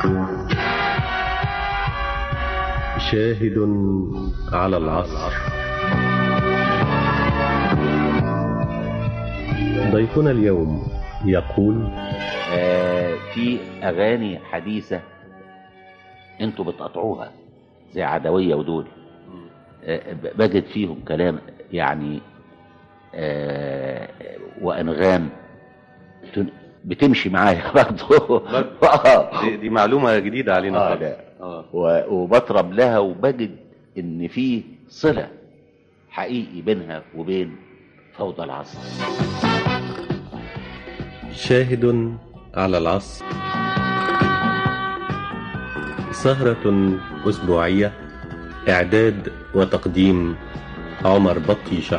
شاهد على العصر ضيفنا اليوم يقول آه، في اغاني حديثه انتوا بتقطعوها زي عدويه ودول آه، ب- بجد فيهم كلام يعني آه، وانغام تن- بتمشي معايا برضه آه. دي, دي معلومة جديدة علينا آه، خالص. لا. آه. و- وبطرب لها وبجد ان في صله حقيقي بينها وبين فوضى العصر شاهد على العصر سهرة أسبوعية إعداد وتقديم عمر بطيشة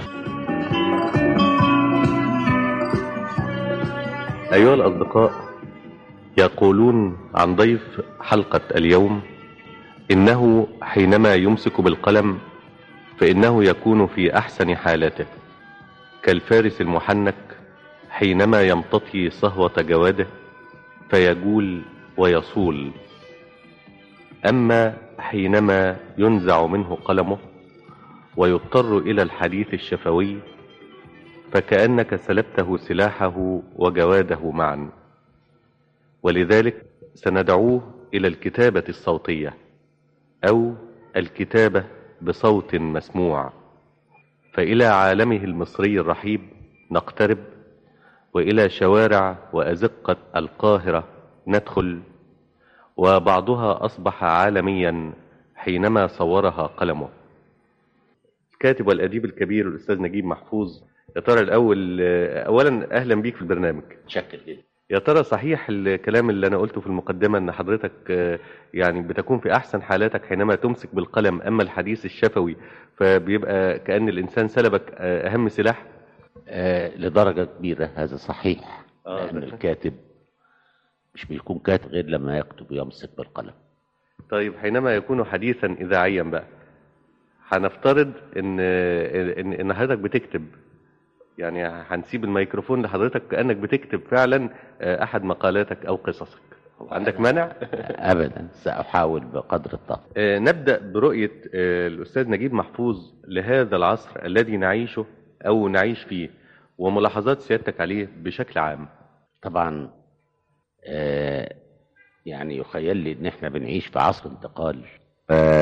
أيها الأصدقاء يقولون عن ضيف حلقة اليوم إنه حينما يمسك بالقلم فإنه يكون في أحسن حالاته كالفارس المحنك حينما يمتطي صهوة جواده فيجول ويصول أما حينما ينزع منه قلمه ويضطر إلى الحديث الشفوي فكأنك سلبته سلاحه وجواده معا ولذلك سندعوه إلى الكتابة الصوتية أو الكتابة بصوت مسموع فإلى عالمه المصري الرحيب نقترب وإلى شوارع وأزقة القاهرة ندخل وبعضها أصبح عالميا حينما صورها قلمه الكاتب والأديب الكبير الأستاذ نجيب محفوظ يا ترى الأول أولا أهلا بيك في البرنامج شكل جدا يا ترى صحيح الكلام اللي أنا قلته في المقدمة أن حضرتك آه، يعني بتكون في أحسن حالاتك حينما تمسك بالقلم أما الحديث الشفوي فبيبقى كأن الإنسان سلبك آه، أهم سلاح آه لدرجة كبيرة هذا صحيح آه، لأن ده- الكاتب مش بيكون كاتب غير لما يكتب ويمسك بالقلم طيب حينما يكون حديثا إذاعيا بقى هنفترض إن إن إن حضرتك بتكتب يعني هنسيب الميكروفون لحضرتك كأنك بتكتب فعلا آه، أحد مقالاتك أو قصصك عندك مانع؟ أبدا سأحاول بقدر الطاقة آه، نبدأ برؤية آه، الأستاذ نجيب محفوظ لهذا العصر الذي نعيشه أو نعيش فيه وملاحظات سيادتك عليه بشكل عام طبعا آه يعني يخيل لي ان احنا بنعيش في عصر انتقال آه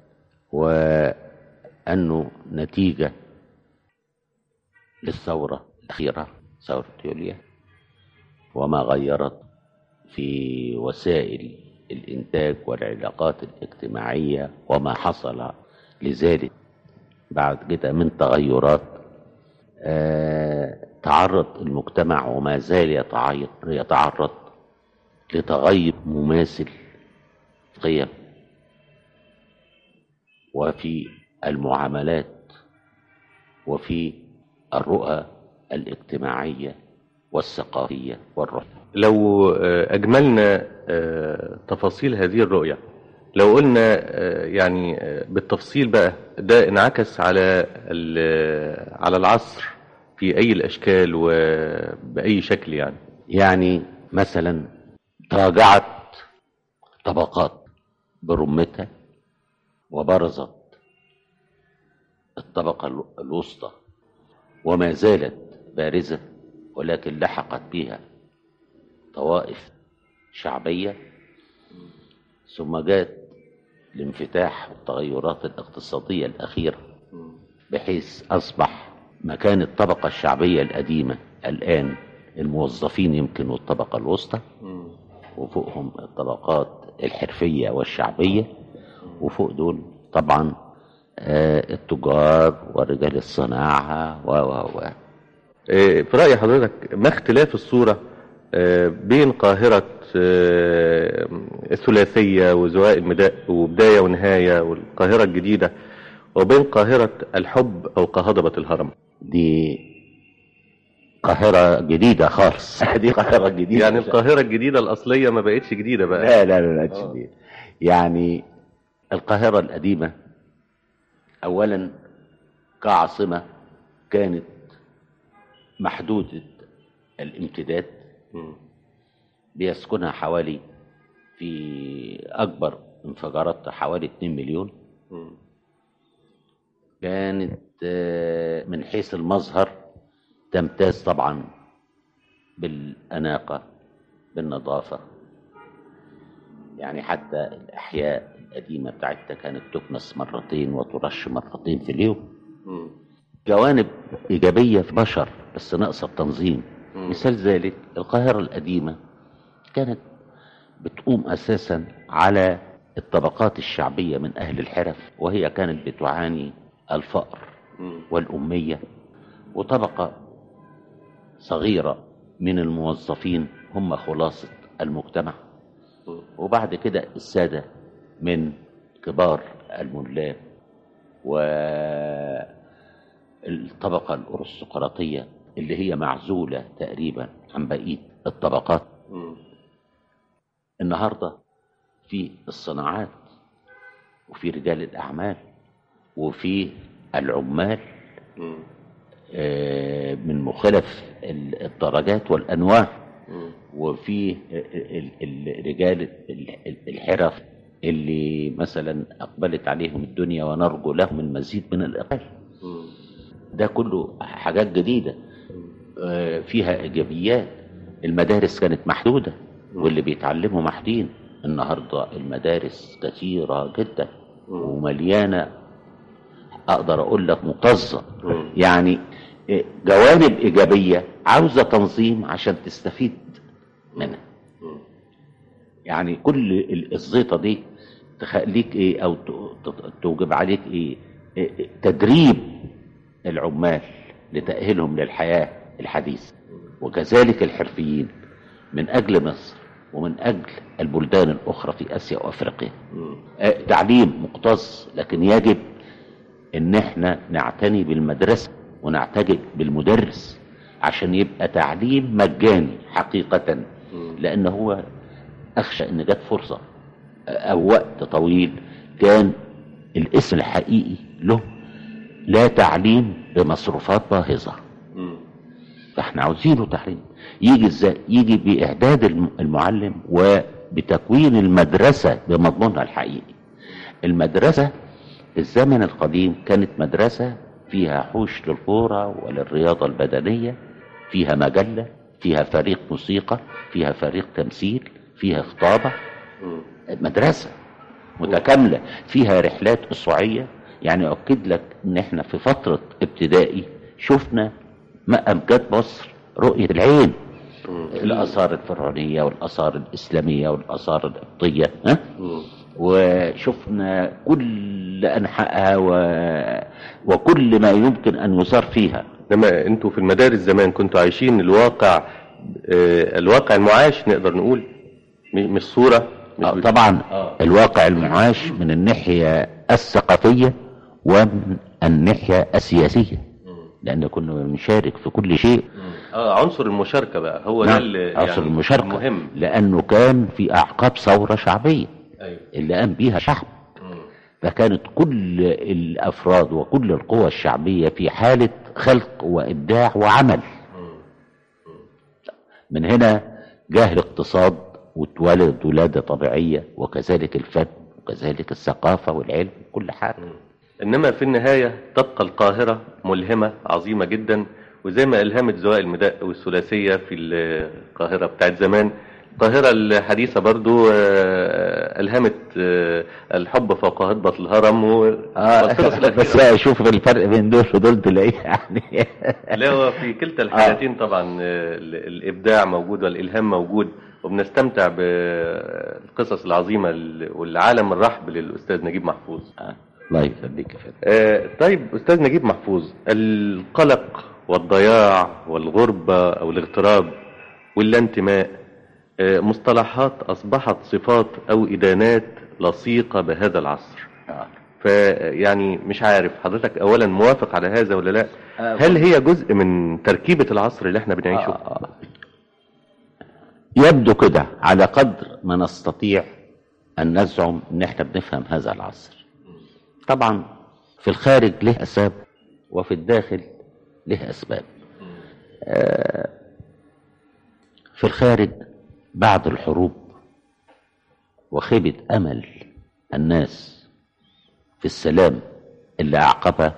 وانه نتيجة للثورة الأخيرة ثورة يوليو وما غيرت في وسائل الإنتاج والعلاقات الاجتماعية وما حصل لذلك بعد كده من تغيرات آه، تعرض المجتمع وما زال يتعيط- يتعرض لتغير مماثل قيم وفي المعاملات وفي الرؤى الاجتماعية والثقافية والروحية لو آه، أجملنا آه، تفاصيل هذه الرؤية لو قلنا آه، يعني آه، بالتفصيل بقى ده انعكس على ال- على العصر في أي الأشكال وبأي شكل يعني يعني مثلا تراجعت طبقات برمتها وبرزت الطبقة الو- الوسطى وما زالت بارزة ولكن لحقت بها طوائف شعبية ثم جاءت الانفتاح والتغيرات الاقتصادية الأخيرة بحيث أصبح مكان الطبقة الشعبية القديمة الآن الموظفين يمكن والطبقة الوسطى وفوقهم الطبقات الحرفية والشعبية وفوق دول طبعا آه، التجار ورجال الصناعة و و و آه، في رأي حضرتك ما اختلاف الصورة آه، بين قاهرة آه، الثلاثية وزواء المداء وبداية ونهاية والقاهرة الجديدة وبين قاهرة الحب أو قهضبة الهرم دي قاهرة جديدة خالص دي قاهرة جديدة يعني القاهرة الجديدة الأصلية ما بقتش جديدة بقى لا لا لا لا شديد يعني القاهرة القديمة أولا كعاصمة كانت محدودة الامتداد مم. بيسكنها حوالي في أكبر انفجارات حوالي 2 مليون مم. كانت آه، من حيث المظهر تمتاز طبعا بالأناقة بالنظافة يعني حتى الأحياء القديمة بتاعتها كانت تكنس مرتين وترش مرتين في اليوم مم. جوانب إيجابية في بشر بس ناقصة التنظيم مم. مثال ذلك القاهرة القديمة كانت بتقوم أساسا على الطبقات الشعبية من أهل الحرف وهي كانت بتعاني الفقر مم. والأمية وطبقة صغيرة من الموظفين هم خلاصة المجتمع مم. وبعد كده السادة من كبار الملاك والطبقة الأرستقراطية اللي هي معزولة تقريبا عن بقية الطبقات مم. النهاردة في الصناعات وفي رجال الأعمال وفي العمال مم. آه، من مختلف ال- الدرجات والأنواع مم. وفي ال- ال- رجال ال- ال- الحرف اللي مثلا أقبلت عليهم الدنيا ونرجو لهم المزيد من الإقبال مم. ده كله حاجات جديدة آه، فيها إيجابيات المدارس كانت محدودة واللي بيتعلموا محدين النهاردة المدارس كثيرة جدا ومليانة أقدر أقول لك مكتظة مم. يعني آه، جوانب إيجابية عاوزة تنظيم عشان تستفيد منها مم. يعني كل ال- الزيطة دي تخليك ايه او ت- ت- توجب عليك ايه إيه، تدريب العمال لتأهيلهم للحياة الحديثة وكذلك الحرفيين من اجل مصر ومن اجل البلدان الاخرى في اسيا وافريقيا مم. آه، تعليم مقتص لكن يجب ان احنا نعتني بالمدرسة ونعتني بالمدرس عشان يبقى تعليم مجاني حقيقة مم. لان هو اخشى ان جت فرصة او وقت طويل كان الاسم الحقيقي له لا تعليم بمصروفات باهظة مم. فاحنا عاوزينه تعليم يجي ازاي يجي باعداد الم- المعلم وبتكوين المدرسة بمضمونها الحقيقي المدرسة في الزمن القديم كانت مدرسة فيها حوش للكورة وللرياضة البدنية فيها مجلة فيها فريق موسيقى فيها فريق تمثيل فيها خطابة مم. مدرسة متكاملة فيها رحلات أسبوعية يعني أؤكد لك إن إحنا في فترة ابتدائي شفنا ما أمجاد مصر رؤية العين مم. الآثار الفرعونية والآثار الإسلامية والآثار القبطية ها؟ مم. وشفنا كل أنحائها و... وكل ما يمكن أن يزار فيها انما انتوا في المدارس زمان كنتوا عايشين الواقع آه، الواقع المعاش نقدر نقول م- مش صورة مش آه، بت- طبعا آه. الواقع المعاش من الناحية الثقافية ومن الناحية السياسية لأن كنا بنشارك في كل شيء اه عنصر المشاركة بقى هو ده نعم، اللي عنصر يعني المشاركة مهم لأنه كان في أعقاب ثورة شعبية ايوه اللي قام بيها شعب مم. فكانت كل الأفراد وكل القوى الشعبية في حالة خلق وإبداع وعمل مم. من هنا جاه الاقتصاد واتولد ولادة طبيعية وكذلك الفن وكذلك الثقافة والعلم كل حاجة انما في النهاية تبقى القاهرة ملهمة عظيمة جدا وزي ما الهمت زوايا المداء والثلاثية في القاهرة بتاعت زمان القاهرة الحديثة برضو آه، ألهمت آه، الحب فوق هضبة الهرم و- آه والقصص بس الأخيرة. بقى شوف الفرق بين دول ودول تلاقيه يعني لا هو في كلتا الحالتين طبعا آه، ال- الإبداع موجود والإلهام موجود وبنستمتع بالقصص العظيمة ال- والعالم الرحب للأستاذ نجيب محفوظ آه، الله يخليك يا فندم آه، طيب أستاذ نجيب محفوظ القلق والضياع والغربة أو الاغتراب واللانتماء آه، مصطلحات أصبحت صفات أو إدانات لصيقة بهذا العصر آه. فيعني مش عارف حضرتك أولا موافق على هذا ولا لا آه، هل هي جزء من تركيبة العصر اللي احنا بنعيشه آه، آه. يبدو كده على قدر ما نستطيع أن نزعم أن احنا بنفهم هذا العصر طبعا في الخارج له أسباب وفي الداخل له أسباب آه، في الخارج بعد الحروب وخيبة أمل الناس في السلام اللي أعقبها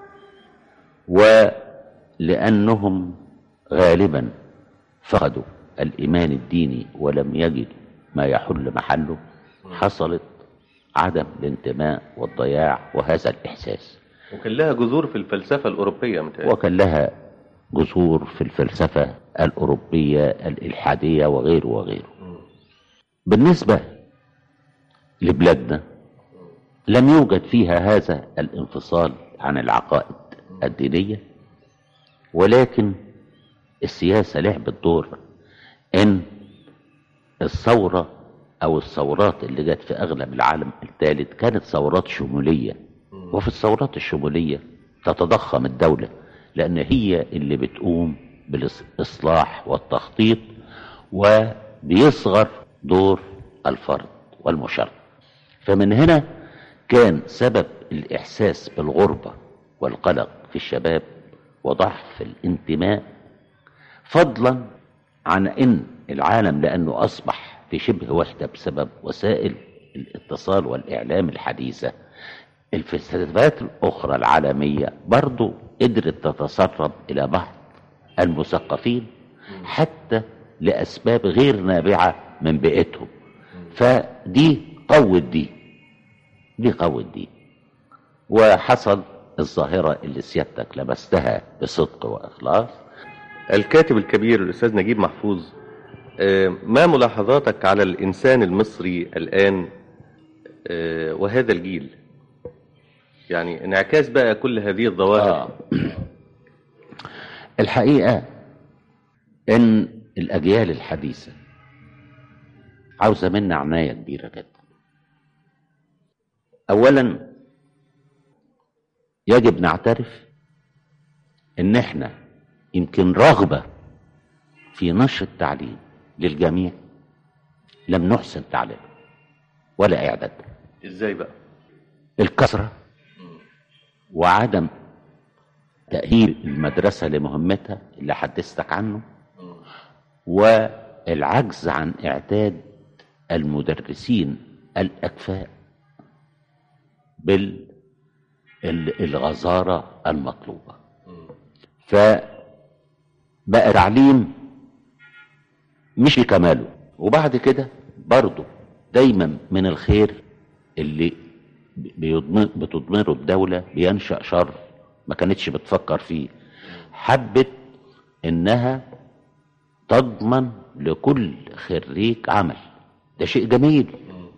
ولأنهم غالبا فقدوا الإيمان الديني ولم يجدوا ما يحل محله حصلت عدم الانتماء والضياع وهذا الإحساس وكان لها جذور في الفلسفة الأوروبية متهيألي وكان لها جذور في الفلسفة الأوروبية الإلحادية وغيره وغيره بالنسبة لبلادنا لم يوجد فيها هذا الانفصال عن العقائد الدينية ولكن السياسة لعبت دور ان الثورة او الثورات اللي جت في اغلب العالم الثالث كانت ثورات شمولية وفي الثورات الشمولية تتضخم الدولة لان هي اللي بتقوم بالاصلاح والتخطيط وبيصغر دور الفرد والمشاركة فمن هنا كان سبب الاحساس بالغربة والقلق في الشباب وضعف الانتماء فضلا عن ان العالم لانه اصبح في شبه وحده بسبب وسائل الاتصال والاعلام الحديثه الفلسفات الاخرى العالميه برضو قدرت تتسرب الى بعض المثقفين حتى لاسباب غير نابعه من بيئتهم فدي قوت دي دي قوت دي وحصل الظاهره اللي سيادتك لمستها بصدق واخلاص الكاتب الكبير الأستاذ نجيب محفوظ آه، ما ملاحظاتك على الإنسان المصري الآن آه، وهذا الجيل يعني انعكاس بقى كل هذه الظواهر آه. الحقيقة إن الأجيال الحديثة عاوزة منا عناية كبيرة جدا أولا يجب نعترف إن إحنا يمكن رغبة في نشر التعليم للجميع لم نحسن تعليمه ولا إعداده ازاي بقى الكثرة وعدم تأهيل المدرسة لمهمتها اللي حدثتك عنه والعجز عن إعداد المدرسين الأكفاء بالغزارة المطلوبة فبقى تعليم مش بكماله وبعد كده برضه دايما من الخير اللي بيضمن- بتضمره الدولة بينشأ شر ما كانتش بتفكر فيه حبت انها تضمن لكل خريج عمل ده شيء جميل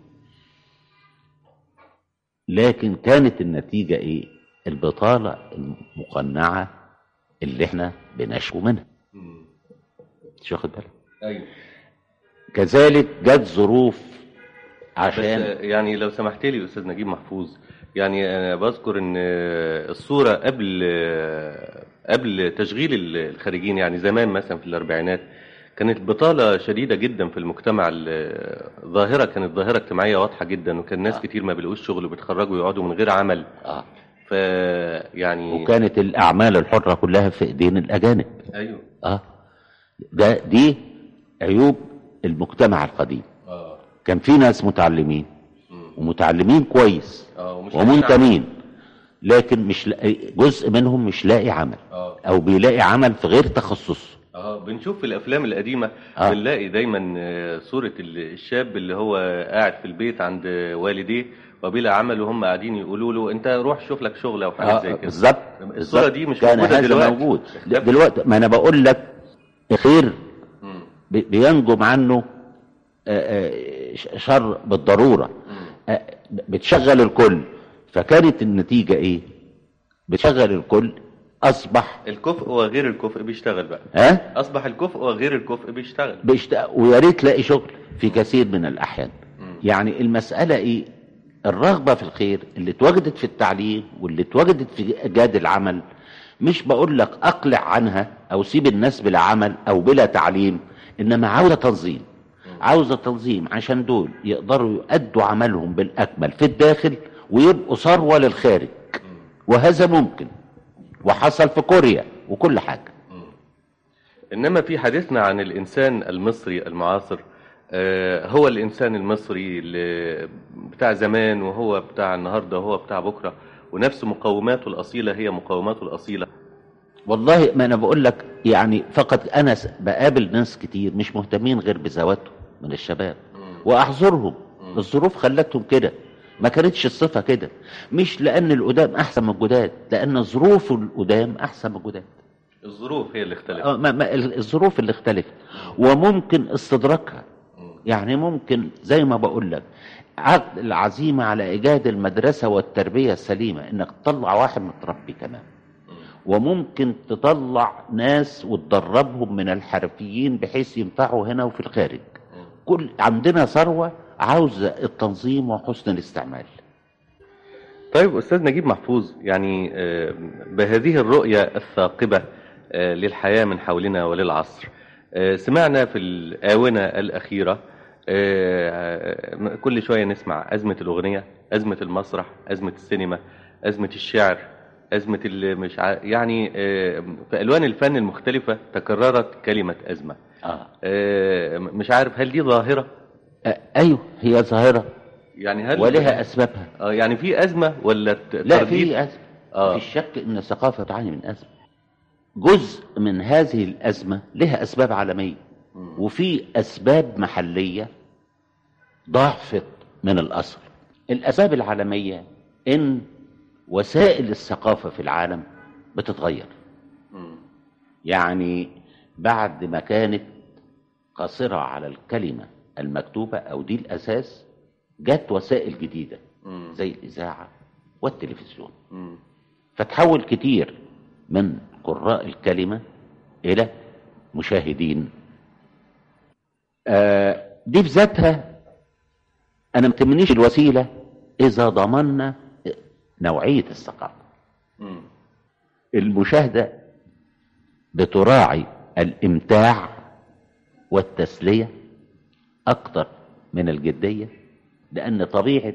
لكن كانت النتيجة ايه البطالة المقنعة اللي احنا بنشكو منها مش واخد بالك ايوه كذلك جت ظروف بس عشان آه، يعني لو سمحت لي استاذ نجيب محفوظ يعني انا بذكر ان آه، الصوره قبل آه، قبل تشغيل ال- الخارجين يعني زمان مثلا في الاربعينات كانت بطالة شديدة جدا في المجتمع ال- ظاهرة كانت ظاهرة اجتماعية واضحة جدا وكان ناس آه. كتير ما بيلاقوش شغل وبيتخرجوا يقعدوا من غير عمل اه ف يعني وكانت الاعمال الحرة كلها في ايدين الاجانب ايوه اه ده دي عيوب المجتمع القديم اه كان في ناس متعلمين ومتعلمين كويس اه ومش لاقيين ومنتمين لكن مش لاقي جزء منهم مش لاقي عمل اه او بيلاقي عمل في غير تخصصه اه بنشوف في الافلام القديمه آه. بنلاقي دايما آه، صوره ال- الشاب اللي هو قاعد في البيت عند والديه وبلا عمل وهم قاعدين يقولوا له انت روح شوف لك شغل او حاجه زي آه كده بالظبط الصورة بالظبط. دي مش كان موجودة هذا دلوقتي. موجود اختفت. دلوقتي ما انا بقول لك خير مم. بي- بينجم عنه آه، آه، ش- شر بالضرورة آه، بتشغل الكل فكانت النتيجة ايه بتشغل الكل اصبح الكفء وغير الكفء بيشتغل بقى ها اصبح الكفء وغير الكفء بيشتغل بيشت... ويا ريت تلاقي شغل في كثير من الاحيان يعني المسألة ايه الرغبة في الخير اللي اتوجدت في التعليم واللي اتوجدت في ايجاد العمل مش بقول لك اقلع عنها او سيب الناس بلا عمل او بلا تعليم انما عاوزة تنظيم عاوزة تنظيم عشان دول يقدروا يؤدوا عملهم بالاكمل في الداخل ويبقوا ثروة للخارج وهذا ممكن وحصل في كوريا وكل حاجة انما في حديثنا عن الانسان المصري المعاصر آه، هو الإنسان المصري اللي بتاع زمان وهو بتاع النهاردة وهو بتاع بكرة ونفس مقوماته الأصيلة هي مقوماته الأصيلة والله ما انا بقول لك يعني فقط انا س- بقابل ناس كتير مش مهتمين غير بذواتهم من الشباب واحذرهم الظروف خلتهم كده ما كانتش الصفه كده مش لان القدام احسن من الجداد لان ظروف القدام احسن من الجداد الظروف هي اللي اختلفت آه، ما ما ال- الظروف اللي اختلفت وممكن استدراكها يعني ممكن زي ما بقول لك عقد العزيمه على ايجاد المدرسه والتربيه السليمه انك تطلع واحد متربي تمام وممكن تطلع ناس وتدربهم من الحرفيين بحيث ينفعوا هنا وفي الخارج كل عندنا ثروه عاوزه التنظيم وحسن الاستعمال طيب أستاذ نجيب محفوظ يعني آه، بهذه الرؤية الثاقبة آه، للحياة من حولنا وللعصر آه، سمعنا في الآونة الأخيرة آه، آه، كل شوية نسمع أزمة الأغنية أزمة المسرح أزمة السينما أزمة الشعر أزمة اللي مش ع... يعني آه، في ألوان الفن المختلفة تكررت كلمة أزمة اه آه، مش عارف هل دي ظاهرة آه، ايوه هي ظاهره يعني هل ولها اسبابها آه، يعني في أزمة ولا ت- لا ترديد؟ في أزمة آه. في الشك ان الثقافه تعاني من ازمه جزء من هذه الازمه لها اسباب عالميه وفي اسباب محليه ضعفت من الاثر الاسباب العالميه ان وسائل الثقافه في العالم بتتغير مم. يعني بعد ما كانت قاصره على الكلمه المكتوبه او دي الاساس جت وسائل جديده مم. زي الاذاعه والتلفزيون مم. فتحول كتير من قراء الكلمة إلى مشاهدين آه، دي في ذاتها أنا ما تهمنيش الوسيلة إذا ضمننا نوعية الثقافة مم. المشاهدة بتراعي الإمتاع والتسلية أكتر من الجدية لأن طبيعة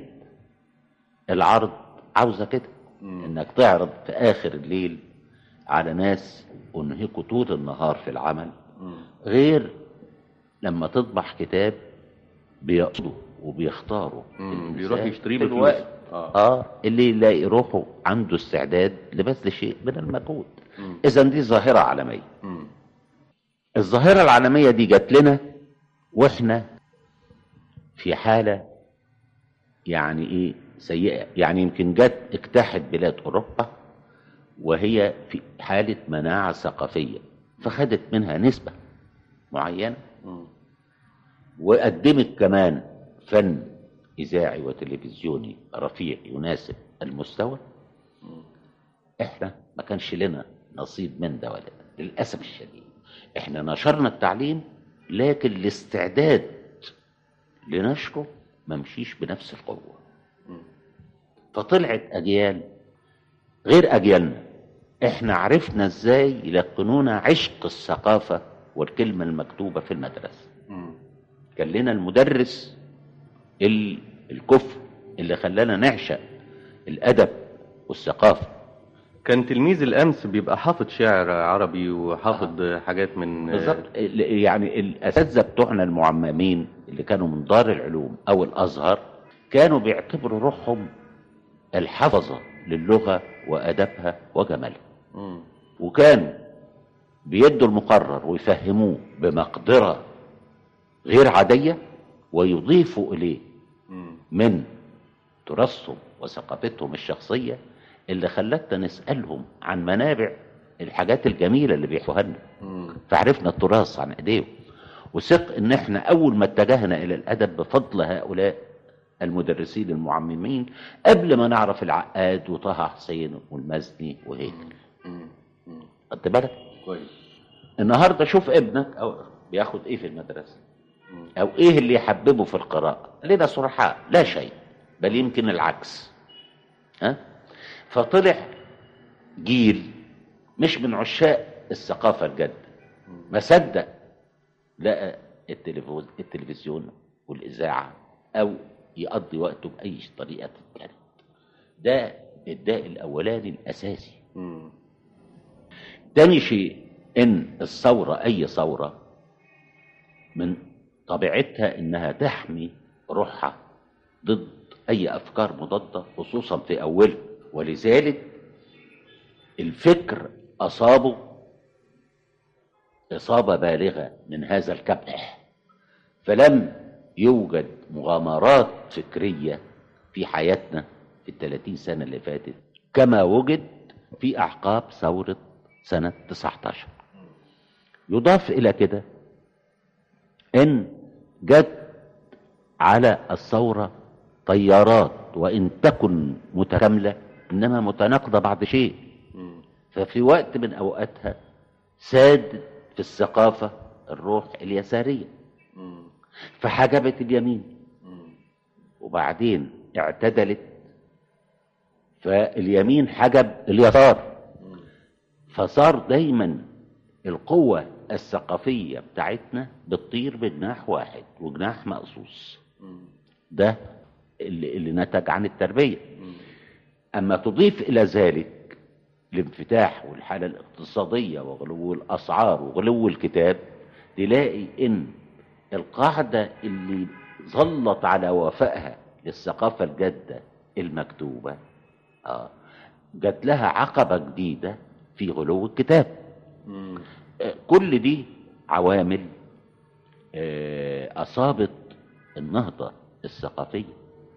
العرض عاوزة كده إنك تعرض في آخر الليل على ناس أنهكوا طول النهار في العمل غير لما تطبع كتاب بيقصدوا وبيختاروا مم. الإنسان بيروح يشتريه في بفلوس. الوقت آه. اه اللي يلاقي روحه عنده استعداد لبذل شيء من المجهود مم. اذا دي ظاهره عالميه مم. الظاهره العالميه دي جات لنا واحنا في حاله يعني ايه سيئه يعني يمكن جت اجتاحت بلاد اوروبا وهي في حاله مناعه ثقافيه فخدت منها نسبه معينه مم. وقدمت كمان فن إذاعي وتلفزيوني رفيع يناسب المستوى احنا ما كانش لنا نصيب من ده ولا ده للأسف الشديد احنا نشرنا التعليم لكن الاستعداد لنشره ما مشيش بنفس القوة فطلعت أجيال غير أجيالنا احنا عرفنا ازاي يلقنونا عشق الثقافة والكلمة المكتوبة في المدرسة مم. كان لنا المدرس ال- الكفء اللي خلانا نعشق الادب والثقافه كان تلميذ الامس بيبقى حافظ شعر عربي وحافظ حاجات من بالظبط ال- يعني الاساتذه بتوعنا المعممين اللي كانوا من دار العلوم او الازهر كانوا بيعتبروا روحهم الحفظه للغه وادبها وجمالها مم. وكانوا بيدوا المقرر ويفهموه بمقدره غير عاديه ويضيفوا اليه مم. من تراثهم وثقافتهم الشخصيه اللي خلتنا نسالهم عن منابع الحاجات الجميله اللي بيحكوها لنا مم. فعرفنا التراث عن ايديهم وثق ان احنا اول ما اتجهنا الى الادب بفضل هؤلاء المدرسين المعممين قبل ما نعرف العقاد وطه حسين والمزني وهيك مم. مم. خدت بالك كويس النهارده شوف ابنك او بياخد ايه في المدرسه مم. او ايه اللي يحببه في القراءه لنا صرحاء لا شيء بل يمكن العكس ها فطلع جيل مش من عشاق الثقافه الجد ما صدق لقى التلفزيون التلفزيون والاذاعه او يقضي وقته باي طريقه كانت ده الداء الاولاني الاساسي مم. تاني شيء ان الثوره اي ثوره من طبيعتها انها تحمي روحها ضد اي افكار مضاده خصوصا في اوله ولذلك الفكر اصابه اصابه بالغه من هذا الكبح فلم يوجد مغامرات فكريه في حياتنا في الثلاثين سنه اللي فاتت كما وجد في اعقاب ثوره سنه 19 يضاف الى كده ان جت على الثوره طيارات وان تكن متكامله انما متناقضه بعد شيء ففي وقت من اوقاتها ساد في الثقافه الروح اليساريه فحجبت اليمين وبعدين اعتدلت فاليمين حجب اليسار فصار دايما القوة الثقافية بتاعتنا بتطير بجناح واحد وجناح مقصوص ده اللي, اللي نتج عن التربية أما تضيف إلى ذلك الانفتاح والحالة الاقتصادية وغلو الأسعار وغلو الكتاب تلاقي إن القاعدة اللي ظلت على وفائها للثقافة الجادة المكتوبة آه جات لها عقبة جديدة في غلو الكتاب آه، كل دي عوامل آه، أصابت النهضة الثقافية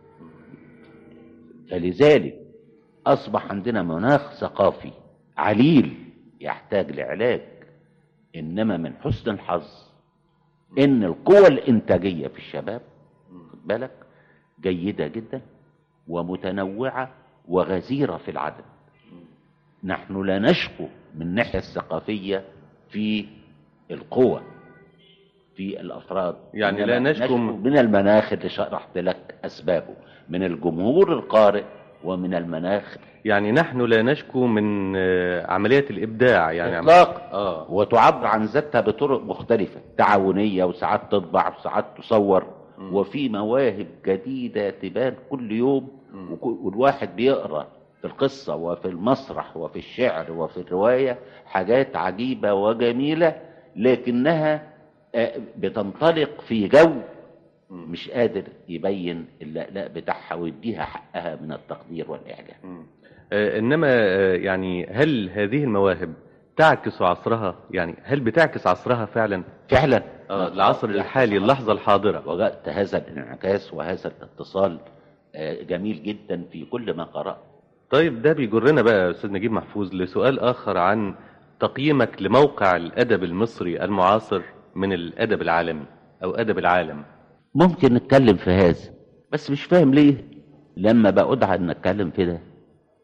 فلذلك أصبح عندنا مناخ ثقافي عليل يحتاج لعلاج إنما من حسن الحظ إن القوى الإنتاجية في الشباب خد بالك جيدة جدا ومتنوعة وغزيرة في العدد نحن لا نشكو من الناحية الثقافية في القوى في الأفراد يعني إنما لا نشكو من المناخ اللي شرحت لك أسبابه من الجمهور القارئ ومن المناخ يعني نحن لا نشكو من آه، عملية الإبداع يعني عم- إطلاقا آه وتعبر عن ذاتها بطرق مختلفة تعاونية وساعات تطبع وساعات تصور وفي مواهب جديدة تبان كل يوم وك- والواحد بيقرأ في القصة وفي المسرح وفي الشعر وفي الرواية حاجات عجيبة وجميلة لكنها آه، بتنطلق في جو مش قادر يبين اللألاء بتاعها ويديها حقها من التقدير والإعجاب مم. آه، إنما آه، يعني هل هذه المواهب تعكس عصرها يعني هل بتعكس عصرها فعلا فعلا آه العصر الحالي اللحظة الحاضرة وجدت هذا الانعكاس وهذا الاتصال آه، جميل جدا في كل ما قرأت طيب ده بيجرنا بقى يا أستاذ نجيب محفوظ لسؤال آخر عن تقييمك لموقع الأدب المصري المعاصر من الأدب العالمي أو أدب العالم ممكن نتكلم في هذا بس مش فاهم ليه لما بقعد ان اتكلم في ده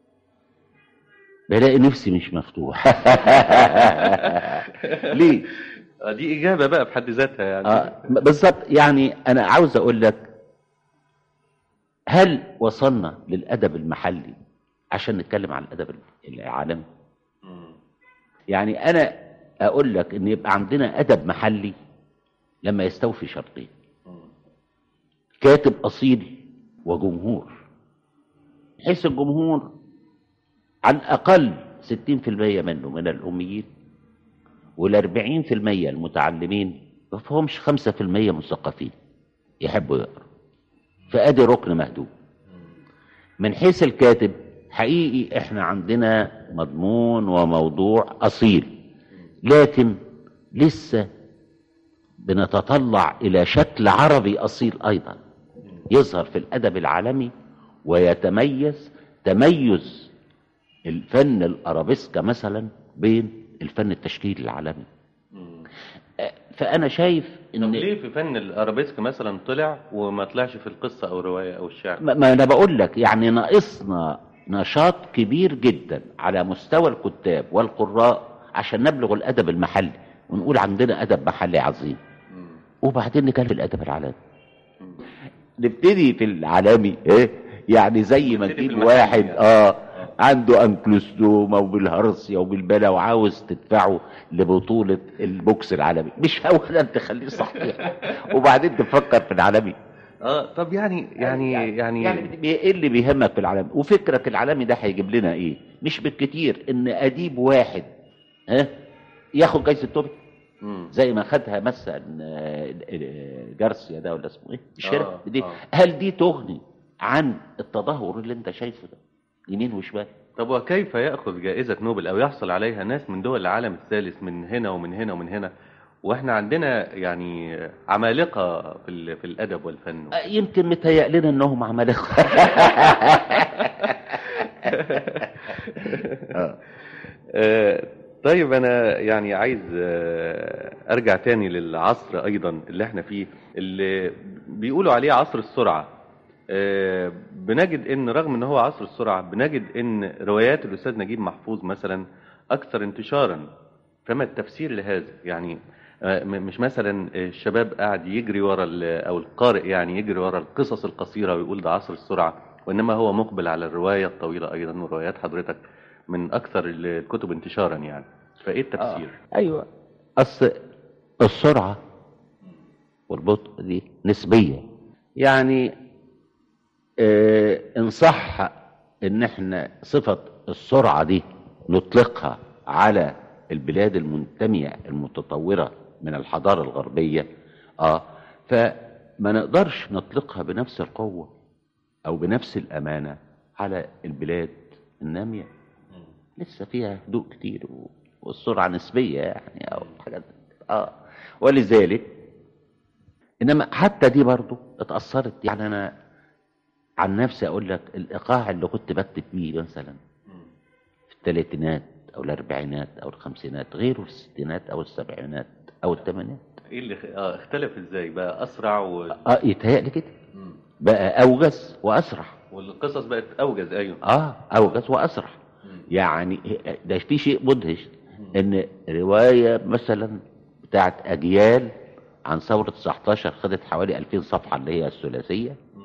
بلاقي نفسي مش مفتوح ليه آه، دي إجابة بقى في حد ذاتها يعني آه بالظبط يعني انا عاوز اقول لك هل وصلنا للادب المحلي عشان نتكلم عن الادب العالمي مم. يعني انا اقول لك ان يبقى عندنا ادب محلي لما يستوفي شرطين كاتب اصيل وجمهور حيث الجمهور على الاقل 60% منه من الاميين وال 40% المتعلمين ما فيهمش 5% مثقفين يحبوا يقروا فادي ركن مهدوم من حيث الكاتب حقيقي احنا عندنا مضمون وموضوع اصيل لكن لسه بنتطلع الى شكل عربي اصيل ايضا يظهر في الادب العالمي ويتميز تميز الفن الارابيسكا مثلا بين الفن التشكيلي العالمي أه، فانا شايف طب ان ليه في فن الارابيسك مثلا طلع وما طلعش في القصه او الروايه او الشعر ما ما انا بقول لك يعني ناقصنا نشاط كبير جدا على مستوى الكتاب والقراء عشان نبلغ الادب المحلي ونقول عندنا ادب محلي عظيم مم. وبعدين نتكلم في الادب العالمي نبتدي في العالمي ايه يعني زي ما نبتدي في تجيب المحلي واحد يعني. اه عنده انكلوستوما وبالهرسيا وبالبلا وعاوز تدفعه لبطولة البوكس العالمي مش اولا تخليه صحيح وبعدين تفكر في العالمي اه طب يعني يعني يعني, يعني بي- ايه اللي بيهمك في العالمي وفكرك العالمي ده هيجيب لنا ايه مش بالكتير ان اديب واحد ها ياخد جايزه توبك مم. زي ما خدها مثلا آه، آه، جارسيا ده ولا اسمه ايه الشركه آه، دي آه. هل دي تغني عن التدهور اللي انت شايفه ده يمين وشمال طب وكيف يأخذ جائزة نوبل أو يحصل عليها ناس من دول العالم الثالث من هنا ومن هنا ومن هنا وإحنا عندنا يعني عمالقة في, ال- في الأدب والفن آه، يمكن متهيأ لنا انهم عمالقه آه، طيب أنا يعني عايز آه، أرجع تاني للعصر أيضا اللي إحنا فيه اللي بيقولوا عليه عصر السرعة آه، بنجد ان رغم ان هو عصر السرعه بنجد ان روايات الاستاذ نجيب محفوظ مثلا اكثر انتشارا فما التفسير لهذا يعني آه، م- مش مثلا الشباب قاعد يجري ورا ال- او القارئ يعني يجري ورا القصص القصيره ويقول ده عصر السرعه وانما هو مقبل على الروايه الطويله ايضا وروايات حضرتك من اكثر الكتب انتشارا يعني فايه التفسير؟ ايوه اصل السرعه والبطء دي نسبيه يعني آه ان صح ان احنا صفه السرعه دي نطلقها على البلاد المنتميه المتطوره من الحضاره الغربيه اه فما نقدرش نطلقها بنفس القوه او بنفس الامانه على البلاد الناميه لسه فيها هدوء كتير و- والسرعة نسبية يعني أو حاجات اه ولذلك إنما حتى دي برضو اتأثرت يعني أنا عن نفسي أقول لك الإيقاع اللي كنت بكتب فيه مثلا في الثلاثينات أو الأربعينات أو الخمسينات غيره في الستينات أو السبعينات أو الثمانينات ايه اللي خ... اه اختلف ازاي بقى اسرع و... اه يتهيألي كده مم. بقى أوجز وأسرع والقصص بقت اوجز ايوه اه أوجز وأسرع مم. يعني ده في شيء مدهش ان روايه مثلا بتاعت اجيال عن ثوره 19 خدت حوالي 2000 صفحه اللي هي الثلاثيه مم.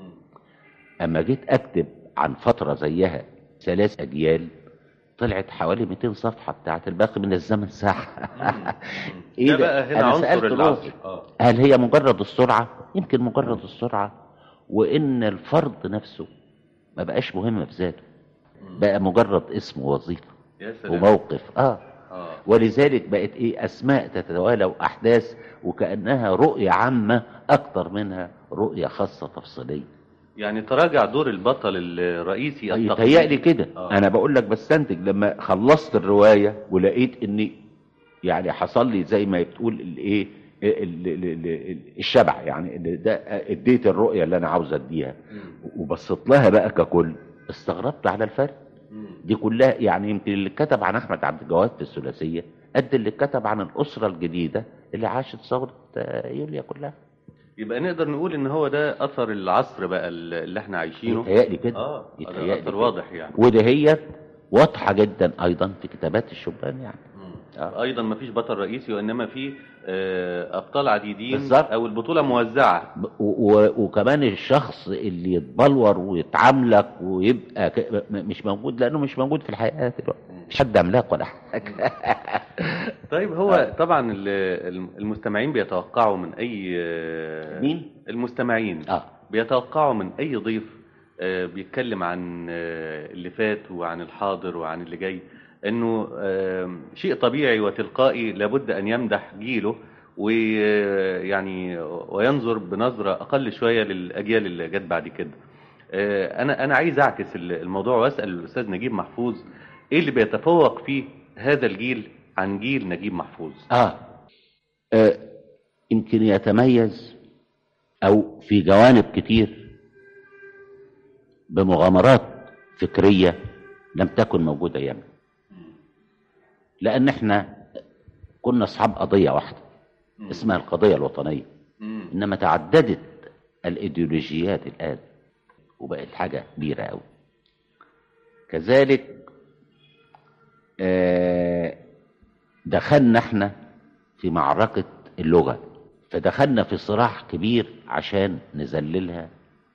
اما جيت اكتب عن فتره زيها ثلاث اجيال طلعت حوالي 200 صفحه بتاعت الباقي من الزمن ساعه ايه ده بقى هنا أنا عنصر سألت العصر روحي اه هل هي مجرد السرعه يمكن مجرد السرعه وان الفرد نفسه ما بقاش مهم في ذاته بقى مجرد اسم ووظيفه يا سلام وموقف اه اه ولذلك بقت ايه اسماء تتوالى واحداث وكانها رؤيه عامه اكتر منها رؤيه خاصه تفصيليه يعني تراجع دور البطل الرئيسي يتهيألي كده آه. انا بقول لك بستنتج لما خلصت الروايه ولقيت اني يعني حصل لي زي ما بتقول الايه ال- ال- ال- الشبع يعني إن ده اديت الرؤيه اللي انا عاوز اديها مم. وبصيت لها بقى ككل استغربت على الفرق مم. دي كلها يعني يمكن اللي كتب عن احمد عبد الجواد في الثلاثيه قد اللي كتب عن الاسره الجديده اللي عاشت ثوره آه، يوليا كلها يبقى نقدر نقول ان هو ده اثر العصر بقى اللي احنا عايشينه يتهيألي كده اه ده يتهيألي اثر كده. واضح يعني وده هي واضحه جدا ايضا في كتابات الشبان يعني مم. آه. ايضا ما فيش بطل رئيسي وانما في آه، ابطال عديدين بالظبط. او البطوله موزعه ب- و- و- وكمان الشخص اللي يتبلور ويتعاملك ويبقى ك- م- مش موجود لانه مش موجود في الحقيقه دلوقتي مش حد املاك ولا حاجه طيب هو طبعا ال- المستمعين بيتوقعوا من اي آه، مين؟ المستمعين اه بيتوقعوا من اي ضيف آه، بيتكلم عن آه، اللي فات وعن الحاضر وعن اللي جاي انه آه، شيء طبيعي وتلقائي لابد ان يمدح جيله ويعني وينظر بنظرة اقل شوية للاجيال اللي جت بعد كده آه، انا انا عايز اعكس الموضوع واسال الاستاذ نجيب محفوظ ايه اللي بيتفوق فيه هذا الجيل عن جيل نجيب محفوظ آه. آه يمكن يتميز أو في جوانب كتير بمغامرات فكرية لم تكن موجودة أيامنا لأن احنا كنا أصحاب قضية واحدة اسمها القضية الوطنية مم. إنما تعددت الإيديولوجيات الآن وبقت حاجة كبيرة أوي كذلك آه، دخلنا احنا في معركة اللغة فدخلنا في صراع كبير عشان نذللها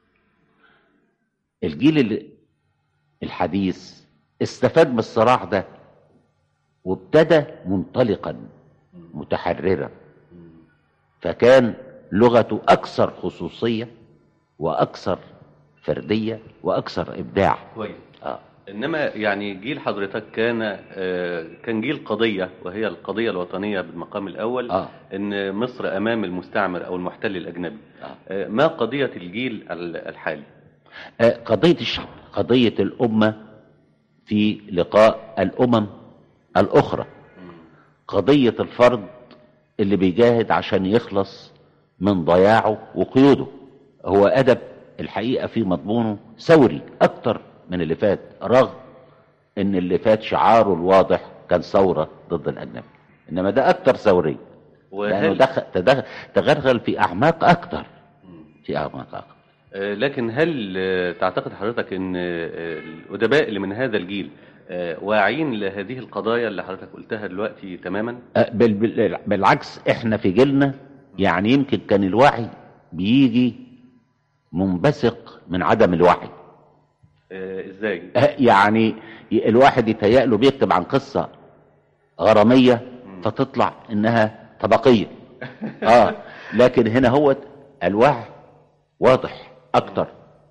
الجيل ال- الحديث استفاد من الصراع ده وابتدى منطلقا متحررا فكان لغته أكثر خصوصية وأكثر فردية وأكثر إبداع كويس آه. انما يعني جيل حضرتك كان آه، كان جيل قضيه وهي القضيه الوطنيه بالمقام الاول اه ان مصر امام المستعمر او المحتل الاجنبي آه. آه، ما قضيه الجيل ال- الحالي آه، قضية الشعب قضية الأمة في لقاء الأمم الأخرى قضية الفرد اللي بيجاهد عشان يخلص من ضياعه وقيوده هو أدب الحقيقة في مضمونه ثوري أكتر من اللي فات رغم إن اللي فات شعاره الواضح كان ثورة ضد الأجنبي إنما ده أكتر ثوري لأنه وهل دخل تدخل تغلغل في أعماق أكتر في أعماق أكتر آه، لكن هل آه، تعتقد حضرتك ان آه، الادباء اللي من هذا الجيل آه، واعين لهذه القضايا اللي حضرتك قلتها دلوقتي تماما أه، بال- بال- بالعكس احنا في جيلنا يعني يمكن كان الوعي بيجي منبثق من عدم الوعي آه، ازاي أه، يعني ي- الواحد يتهيأ له بيكتب عن قصة غرامية فتطلع انها طبقية اه لكن هنا هو الوعي واضح اكتر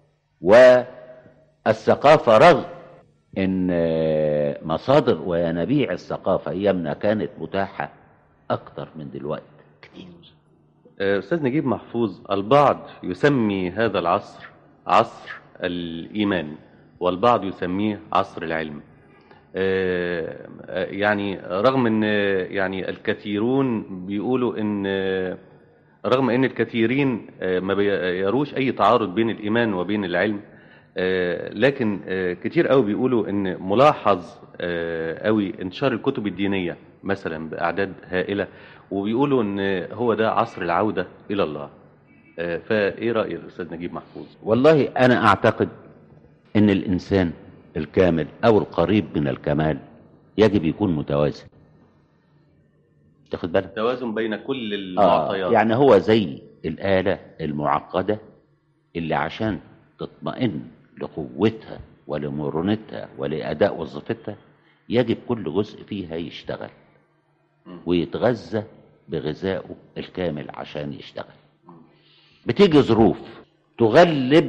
والثقافة رغم ان آه، مصادر وينابيع الثقافة ايامنا كانت متاحة اكتر من دلوقتي كتير آه، أستاذ نجيب محفوظ البعض يسمي هذا العصر عصر الإيمان والبعض يسميه عصر العلم آه، آه، يعني رغم أن آه، يعني الكثيرون بيقولوا أن آه، رغم أن الكثيرين آه، ما بيروش أي تعارض بين الإيمان وبين العلم آه، لكن آه، كتير قوي بيقولوا ان ملاحظ آه، قوي انتشار الكتب الدينية مثلا بأعداد هائلة وبيقولوا ان هو ده عصر العودة إلى الله آه، فايه رأي الأستاذ نجيب محفوظ والله انا اعتقد ان الانسان الكامل او القريب من الكمال يجب يكون متوازن تاخد بالك توازن بين كل آه المعطيات يعني هو زي الآلة المعقدة اللي عشان تطمئن لقوتها ولمرونتها ولأداء وظيفتها يجب كل جزء فيها يشتغل مم. ويتغذى بغذائه الكامل عشان يشتغل بتيجي ظروف تغلب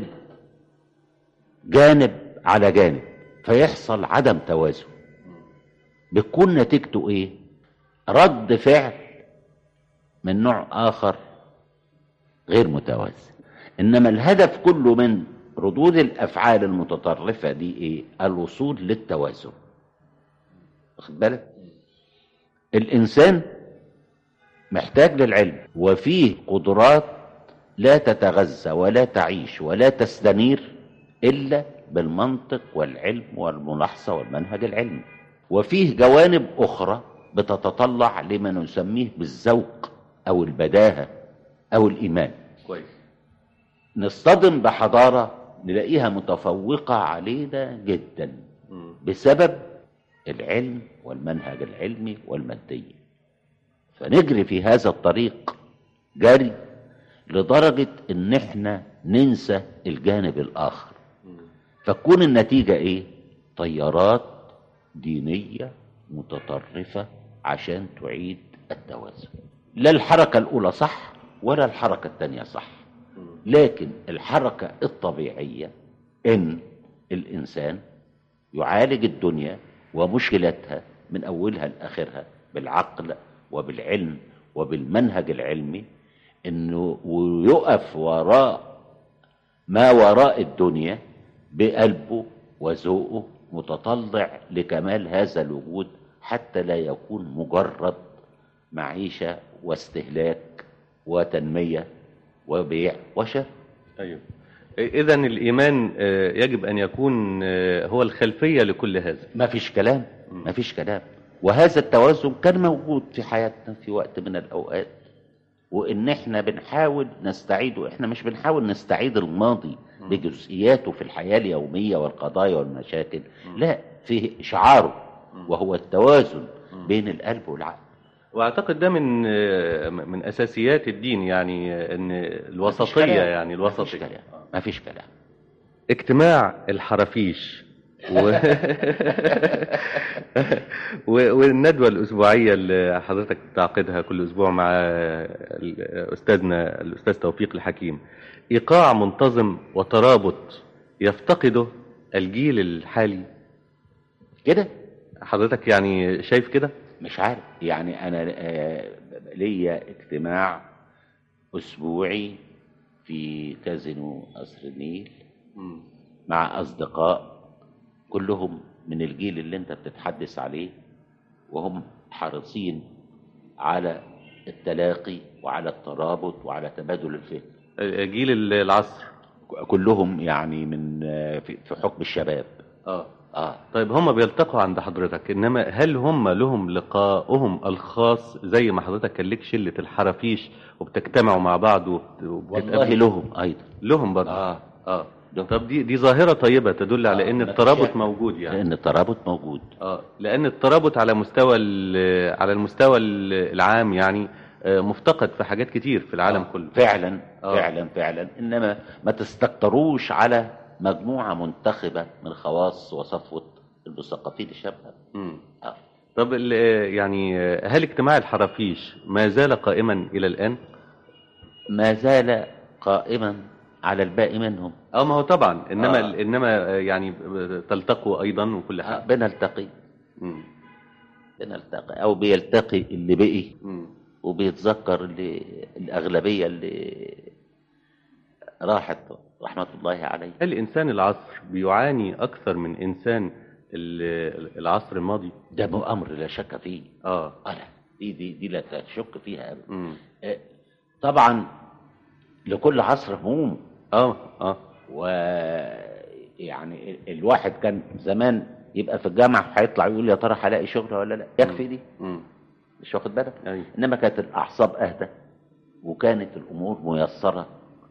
جانب على جانب فيحصل عدم توازن بتكون نتيجته ايه رد فعل من نوع اخر غير متوازن انما الهدف كله من ردود الافعال المتطرفه دي ايه الوصول للتوازن واخد بالك الانسان محتاج للعلم وفيه قدرات لا تتغذى ولا تعيش ولا تستنير الا بالمنطق والعلم والملاحظه والمنهج العلمي وفيه جوانب اخرى بتتطلع لما نسميه بالذوق او البداهه او الايمان كويس نصطدم بحضاره نلاقيها متفوقه علينا جدا مم. بسبب العلم والمنهج العلمي والماديه فنجري في هذا الطريق جري لدرجه ان احنا ننسى الجانب الاخر مم. فتكون النتيجه ايه طيارات دينيه متطرفه عشان تعيد التوازن لا الحركه الاولى صح ولا الحركه الثانيه صح مم. لكن الحركة الطبيعية إن الإنسان يعالج الدنيا ومشكلاتها من أولها لآخرها بالعقل وبالعلم وبالمنهج العلمي إنه ويقف وراء ما وراء الدنيا بقلبه وذوقه متطلع لكمال هذا الوجود حتى لا يكون مجرد معيشة واستهلاك وتنمية وبيع وشراء ايوه اذا الايمان آه، يجب ان يكون آه، هو الخلفيه لكل هذا ما فيش كلام مم. ما فيش كلام وهذا التوازن كان موجود في حياتنا في وقت من الأوقات وإن إحنا بنحاول نستعيده إحنا مش بنحاول نستعيد الماضي مم. بجزئياته في الحياة اليومية والقضايا والمشاكل مم. لا فيه شعاره مم. وهو التوازن مم. بين القلب والعقل واعتقد ده من آه، من اساسيات الدين يعني آه، ان الوسطيه كلام. يعني ما فيش الوسطيه كلام ما فيش كلام اجتماع الحرافيش و... و... والندوة الأسبوعية اللي حضرتك تعقدها كل أسبوع مع ال- أستاذنا الأستاذ توفيق الحكيم إيقاع منتظم وترابط يفتقده الجيل الحالي كده حضرتك يعني شايف كده مش عارف يعني انا آه، ليا اجتماع اسبوعي في كازينو قصر النيل مع اصدقاء كلهم من الجيل اللي انت بتتحدث عليه وهم حريصين على التلاقي وعلى الترابط وعلى تبادل الفكر جيل العصر كلهم يعني من آه، في في حكم الشباب اه اه طيب هم بيلتقوا عند حضرتك انما هل هم لهم لقاؤهم الخاص زي ما حضرتك كان ليك شله الحرافيش وبتجتمعوا مع بعض وبت- والله وبتتقابلوا؟ لهم ايضا لهم برضه اه اه لهم. طب دي دي ظاهره طيبه تدل على آه، ان ما فيش الترابط شك. موجود يعني لان الترابط موجود اه لان الترابط على مستوى ال- على المستوى ال- العام يعني آه، مفتقد في حاجات كتير في العالم آه، كله فعلا آه. فعلا فعلا انما ما تستكتروش على مجموعه منتخبه من خواص وصفوه المثقفين الشباب مم. آه. طب ال- يعني آه، هل اجتماع الحرافيش ما زال قائما الى الان ما زال قائما على الباقي منهم اه ما هو طبعا انما آه. انما آه، يعني ب- تلتقوا ايضا وكل آه، حاجه بنلتقي مم. بنلتقي او بيلتقي اللي بقي مم. وبيتذكر اللي الاغلبيه اللي راحت رحمه الله عليه هل انسان العصر بيعاني اكثر من انسان ال- العصر الماضي ده امر لا شك فيه اه آه لا دي دي دي لا تشك فيها أبدا. مم. آه، طبعا لكل عصر هموم اه اه ويعني ال- الواحد كان زمان يبقى في الجامعه هيطلع يقول يا ترى هلاقي شغل ولا لا يكفي دي مم. مش واخد بالك أيوة. انما كانت الاعصاب اهدى وكانت الامور ميسره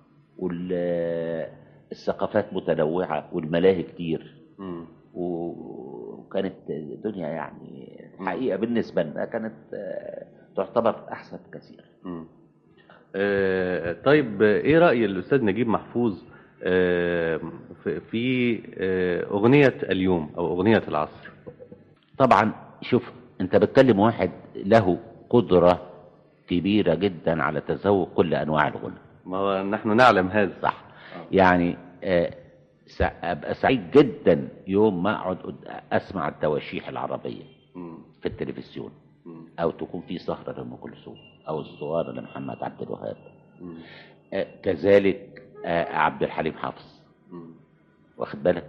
والثقافات متنوعه والملاهي كتير مم. و- وكانت الدنيا يعني حقيقه بالنسبه لنا كانت آه، تعتبر احسن كثير مم. آه، طيب آه، ايه رأي الأستاذ نجيب محفوظ آه، في- في آه، أغنية اليوم أو أغنية العصر طبعا شوف انت بتكلم واحد له قدره كبيره جدا على تذوق كل انواع الغنى ما هو نحن نعلم هذا صح يعني آه، سع- ابقى سعيد جدا يوم ما اقعد قد- اسمع التواشيح العربيه مم. في التلفزيون مم. او تكون في سهره لام كلثوم او الصغار لمحمد عبد الوهاب مم. آه، كذلك آه، عبد الحليم حافظ مم. واخد بالك